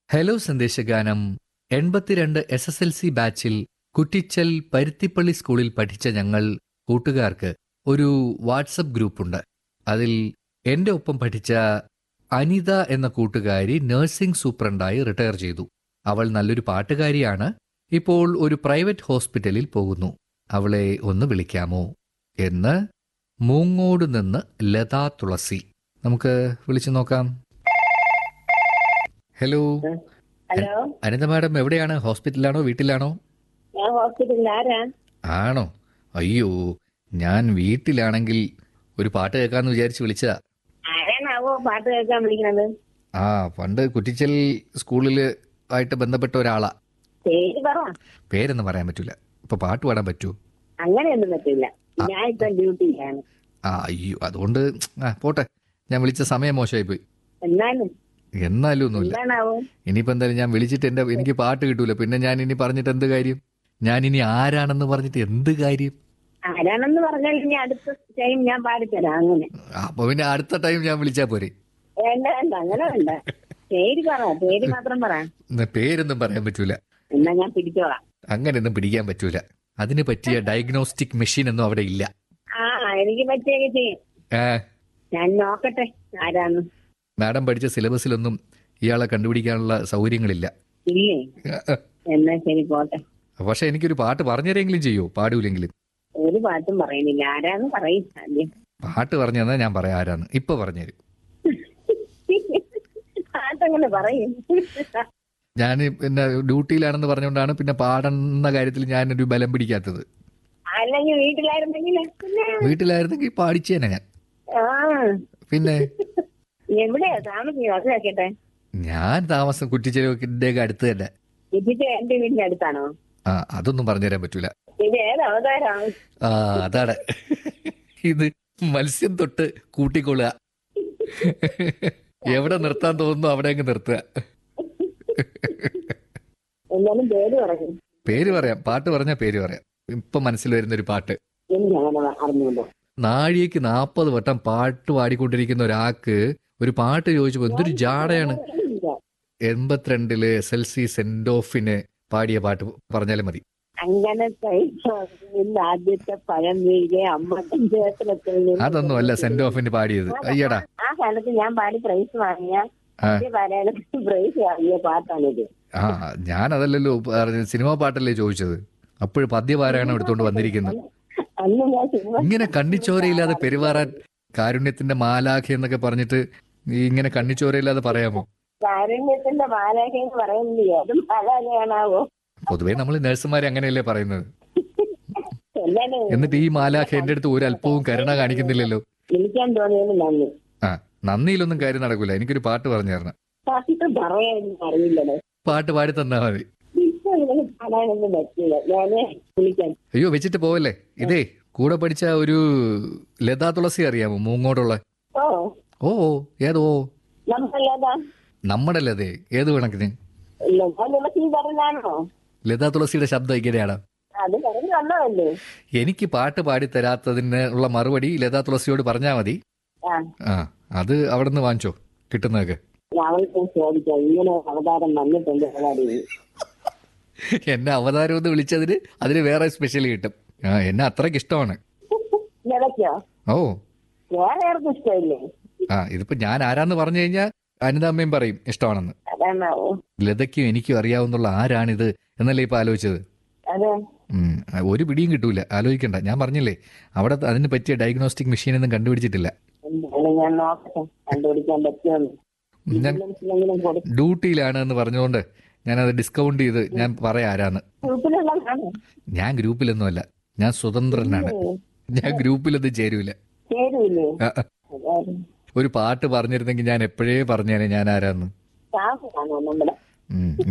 Hello സന്ദേശഗാനം എൺപത്തിരണ്ട് S S L C ബാച്ചിൽ കുറ്റിച്ചൽ പരുത്തിപ്പള്ളി സ്കൂളിൽ പഠിച്ച ഞങ്ങൾ കൂട്ടുകാർക്ക് ഒരു വാട്സപ്പ് ഗ്രൂപ്പുണ്ട് അതിൽ എൻ്റെ ഒപ്പം പഠിച്ച അനിത എന്ന കൂട്ടുകാരി നഴ്സിംഗ് സൂപ്രണ്ടായി റിട്ടയർ ചെയ്തു അവൾ നല്ലൊരു പാട്ടുകാരിയാണ് ഇപ്പോൾ ഒരു പ്രൈവറ്റ് ഹോസ്പിറ്റലിൽ പോകുന്നു അവളെ ഒന്ന് വിളിക്കാമോ എന്ന് മൂങ്ങോട് നിന്ന് ലതാ തുളസി നമുക്ക് വിളിച്ചു നോക്കാം ഹലോ ഹലോ അനിത മാഡം എവിടെയാണ് ഹോസ്പിറ്റലിലാണോ വീട്ടിലാണോ ഞാൻ ഹോസ്പിറ്റലിൽ ആരാ ആണോ അയ്യോ ഞാൻ വീട്ടിലാണെങ്കിൽ ഒരു പാട്ട് കേൾക്കാന്ന് വിചാരിച്ച് വിളിച്ചതാ ആരാണാവോ പാട്ട് കേൾക്കാൻ വിളിക്കണത് ആ പണ്ട് കുറ്റിച്ചൽ സ്കൂളിൽ ആയിട്ട് ബന്ധപ്പെട്ട ഒരാളാ പേര് പറ പേരൊന്നും പറയാൻ പറ്റൂല ഇപ്പൊ പാട്ട് പാടാൻ പറ്റൂ അങ്ങനെയൊന്നും പറ്റില്ല ഞാൻ ഇപ്പൊ ഡ്യൂട്ടിയിലാണ് ആ അയ്യോ അതുകൊണ്ട് ആ പോട്ടെ ഞാൻ വിളിച്ച സമയം മോശമായി പോയി എന്നാലും എന്നാലും ഒന്നുമില്ല എന്താണാവോ ഇനിയിപ്പോ എന്തായാലും ഞാൻ വിളിച്ചിട്ട് എന്റെ എനിക്ക് പാട്ട് കിട്ടൂല പിന്നെ ഞാൻ ഇനി പറഞ്ഞിട്ട് എന്ത് കാര്യം ഞാൻ ഇനി ആരാണെന്ന് പറഞ്ഞിട്ട് എന്ത് കാര്യം ആരാണെന്ന് പറഞ്ഞാൽ ഇനി അടുത്ത ടൈം ഞാൻ പാടിത്തരാം അങ്ങനെ അപ്പൊ പിന്നെ അടുത്ത ടൈം ഞാൻ വിളിച്ചാ പോരെ വേണ്ട വേണ്ട അങ്ങനെ വേണ്ട പേര് പറ പേര് മാത്രം പറ എന്നാ പേരൊന്നും പറയാൻ പറ്റൂല എന്നാ ഞാൻ പിടിച്ചോളാം അങ്ങനെയൊന്നും പിടിക്കാൻ പറ്റൂല അതിന് പറ്റിയ ഡയഗ്നോസ്റ്റിക് മെഷീൻ ഒന്നും അവിടെ ഇല്ല ആ എനിക്ക് പറ്റിയൊക്കെ ചെയ്യും ആ, ഞാൻ നോക്കട്ടെ ആരാന്ന് മാഡം പഠിച്ച സിലബസിലൊന്നും ഇയാളെ കണ്ടുപിടിക്കാനുള്ള സൗകര്യങ്ങളില്ല ഇല്ലേ ആ, ആ. എന്നാ ശരി പോട്ടെ പക്ഷെ എനിക്കൊരു പാട്ട് പറഞ്ഞുതരെങ്കിലും ചെയ്യോ പാടൂലെങ്കിലും ഒരു പാട്ടും പറയുന്നില്ല ആരാന്ന് പറയും ആദ്യം പാട്ട് പറഞ്ഞു തന്നാൽ ഞാൻ പറയാം ആരാന്ന് ഇപ്പൊ പറഞ്ഞുതരും പാട്ടങ്ങനെ പറയും ഞാൻ പിന്നെ ഡ്യൂട്ടിയിലാണെന്ന് പറഞ്ഞുകൊണ്ടാണ് പിന്നെ പാടുന്ന കാര്യത്തിൽ ഞാനൊരു ബലം പിടിക്കാത്തത് അല്ലെങ്കിൽ വീട്ടിലായിരുന്നെങ്കിൽ പിന്നെ വീട്ടിലായിരുന്നെങ്കിൽ പാടിച്ചേനെ ഞാൻ ആ പിന്നെ എവിടെയാ താമസിക്കുന്നത് അത് കേക്കട്ടെ ഞാൻ താമസം കുറ്റിച്ചെരുവിന്റെ അടുത്ത് തന്നെ ഇതിന്റെ എന്റെ വീടിന്റെ അടുത്താണോ ആ അതൊന്നും പറഞ്ഞുതരാൻ പറ്റൂല ഇത് ഏത് അവതാരമാണ് ആ അതാണ് ഇത് മത്സ്യം തൊട്ട് കൂട്ടിക്കൊള്ളുക എവിടെ നിർത്താൻ തോന്നുന്നു അവിടെ അങ്ങ് നിർത്തുക എന്നാലും പേര് പറയും പേര് പറയാം പാട്ട് പറഞ്ഞാൽ പേര് പറയാം ഇപ്പൊ മനസ്സിൽ വരുന്ന ഒരു പാട്ട് എനിക്ക് അങ്ങനെ അറിഞ്ഞുണ്ടോ നാഴികക്ക് നാൽപ്പത് വട്ടം പാട്ട് പാടിക്കൊണ്ടിരിക്കുന്ന ഒരാൾക്ക് ഒരു പാട്ട് ചോദിച്ചപ്പോ എന്തൊരു ജാടയാണ് എൺപത്തിരണ്ടില് എസ് എൽ സി സെന്റ് ഓഫിന് പാടിയ പാട്ട് പറഞ്ഞാലും മതി അങ്ങനെ കഴിച്ച ആദ്യത്തെ പഴം വീഴുക അമ്മക്കും ക്ഷേത്രത്തിൽ നിന്ന് അതൊന്നും അല്ല സെന്റ് ഓഫിന് പാടിയത് അയ്യടാ ആ കാലത്ത് ഞാൻ പാടി പ്രൈസ് വാങ്ങിയ ആ. ആദ്യ പാരായണത്തിൽ പ്രൈസ് വാങ്ങിയ പാട്ടാണിത് ആ ഞാൻ അതല്ലല്ലോ പറഞ്ഞത് സിനിമാ പാട്ടല്ലേ ചോദിച്ചത് അപ്പോഴും പദ്യപാരായണം എടുത്തുകൊണ്ട് വന്നിരിക്കുന്നത് അന്ന് ഞാൻ സിനിമ ഇങ്ങനെ കണ്ണിച്ചോരയില്ലാതെ പെരുമാറാൻ കാരുണ്യത്തിന്റെ മാലാഖ എന്നൊക്കെ പറഞ്ഞിട്ട് ഈ ഇങ്ങനെ കണ്ണിച്ചോരയില്ലാതെ പറയാമോ കാരുണ്യത്തിന്റെ മാലാഖ എന്ന് പറയുന്നത് ഏതും മാലാഖയാണാവോ പൊതുവേ നമ്മൾ നഴ്സുമാരെ അങ്ങനെയല്ലേ പറയുന്നത് എന്നാലും എന്നിട്ട് ഈ മാലാഖ എന്റെ അടുത്ത് ഒരു അല്പവും കരുണ കാണിക്കുന്നില്ലല്ലോ വിളിക്കാൻ തോന്നിയത് നന്ദി ആ നന്ദിയിലൊന്നും കാര്യം നടക്കൂല എനിക്കൊരു പാട്ട് പറഞ്ഞു തരണം പാട്ട് പറയാൻ അറിയില്ലല്ലോ പാട്ട് പാടി തന്നാ മതി ഇപ്പൊ ഇങ്ങനെ പാടാനൊന്നും പറ്റില്ല ഞാന് വിളിക്കാൻ അയ്യോ വെച്ചിട്ട് പോവല്ലേ ഇതേ കൂടെ പഠിച്ച ഒരു ലതാ തുളസി അറിയാമോ മൂങ്ങോടുള്ള ഓ ഓ ഓ, ഏതോ നമ്മളല്ലാതാ നമ്മുടെ ലതേ ഏത് കണക്കിന് ലതാ തുളസി പറഞ്ഞാണോ ലതാ തുളസിയുടെ ശബ്ദം ഇങ്ങനെയാണ് അത് പറഞ്ഞു വന്നതല്ലേ എനിക്ക് പാട്ട് പാടി തരാത്തതിന് ഉള്ള മറുപടി ലതാ തുളസിയോട് പറഞ്ഞാൽ മതി ആ ആ അത് അവിടെ നിന്ന് വാങ്ങിച്ചോ കിട്ടുന്നതൊക്കെ അവൾക്ക് ചോദിക്കാം ഇങ്ങനെ ഒരു അവതാരം വന്നിട്ടുണ്ട് അവതാരി എന്നെ അവതാരം എന്ന് വിളിച്ചതിന് അതിന് വേറെ സ്പെഷ്യൽ കിട്ടും ആ എന്നെ അത്രയ്ക്ക് ഇഷ്ടമാണ് നിലയ്ക്കോ ഓ വേറെ ആർക്കും ഇഷ്ടമില്ലേ ആ ഇതിപ്പോ ഞാൻ ആരാന്ന് പറഞ്ഞു കഴിഞ്ഞാൽ അനിതാമ്മയും പറയും ഇഷ്ടമാണെന്ന് അതാണാവോ ലതയ്ക്കും എനിക്കും അറിയാവുന്നുള്ള ആരാണിത് എന്നല്ലേ ഇപ്പൊ ആലോചിച്ചത് അതെ ഉം, ഒരു പിടിയും കിട്ടൂല ആലോചിക്കണ്ട ഞാൻ പറഞ്ഞില്ലേ അവിടെ അതിന് പറ്റിയ ഡയഗ്നോസ്റ്റിക് മെഷീൻ ഒന്നും കണ്ടുപിടിച്ചിട്ടില്ല എന്താണ് ഞാൻ നോക്കട്ടെ കണ്ടുപിടിക്കാൻ പറ്റുമെന്ന് ഞാൻ എന്തെങ്കിലും കൊടുക്കും ഡ്യൂട്ടിയിലാണ് എന്ന് പറഞ്ഞുകൊണ്ട് ഞാനത് ഡിസ്കൗണ്ട് ചെയ്ത് ഞാൻ പറയാം ആരാന്ന് ഗ്രൂപ്പിലുള്ളതാണ് ഞാൻ ഗ്രൂപ്പിലൊന്നുമല്ല ഞാൻ സ്വതന്ത്രനാണ് ഞാൻ ഗ്രൂപ്പിലൊന്നും ചേരൂല ചേരൂല്ലേ ആ, ആ. അതായത് ഒരു പാട്ട് പറഞ്ഞിരുന്നെങ്കിൽ ഞാൻ എപ്പോഴേ പറഞ്ഞേനെ ഞാൻ ആരാന്ന് സ്റ്റാഫ് ആണോ നമ്മുടെ ഉം.